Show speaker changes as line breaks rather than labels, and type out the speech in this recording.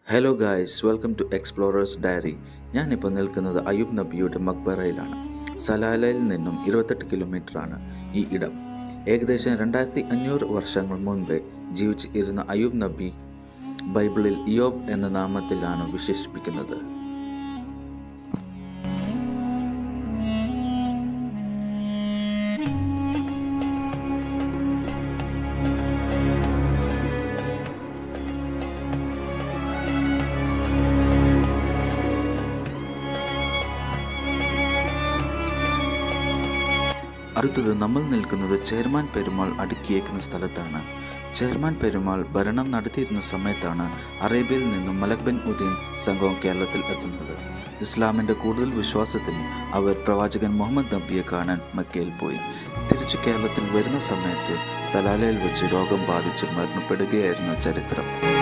hello guys welcome to explorers diary ഞാനിപ്പോൾ നിൽക്കുന്നത് അയൂബ് നബിയുടെ മക്ബറയിലാണ് സലാലയിൽ നിന്നും ഇരുപത്തെട്ട് കിലോമീറ്ററാണ് ഈ ഇടം ഏകദേശം രണ്ടായിരത്തി അഞ്ഞൂറ് വർഷങ്ങൾ മുൻപേ ജീവിച്ച് ഇരുന്ന അയൂബ് നബി ബൈബിളിൽ ഇയോബ് എന്ന നാമത്തിലാണ് വിശേഷിപ്പിക്കുന്നത് അടുത്തത് നമ്മൾ നിൽക്കുന്നത് ചെയർമാൻ പെരുമാൾ അടുക്കിയേക്കുന്ന സ്ഥലത്താണ് ചെയർമാൻ പെരുമാൾ ഭരണം നടത്തിയിരുന്ന സമയത്താണ് അറേബ്യയിൽ നിന്നും മലക് ബിൻ ഉദ്ദീൻ സംഘവും കേരളത്തിൽ എത്തുന്നത് ഇസ്ലാമിൻ്റെ കൂടുതൽ വിശ്വാസത്തിന് അവർ പ്രവാചകൻ മുഹമ്മദ് നബിയെ കാണാൻ മക്കയിൽ പോയി തിരിച്ചു കേരളത്തിൽ വരുന്ന സമയത്ത് സലാലയിൽ വെച്ച് രോഗം ബാധിച്ച് മരണപ്പെടുകയായിരുന്നു ചരിത്രം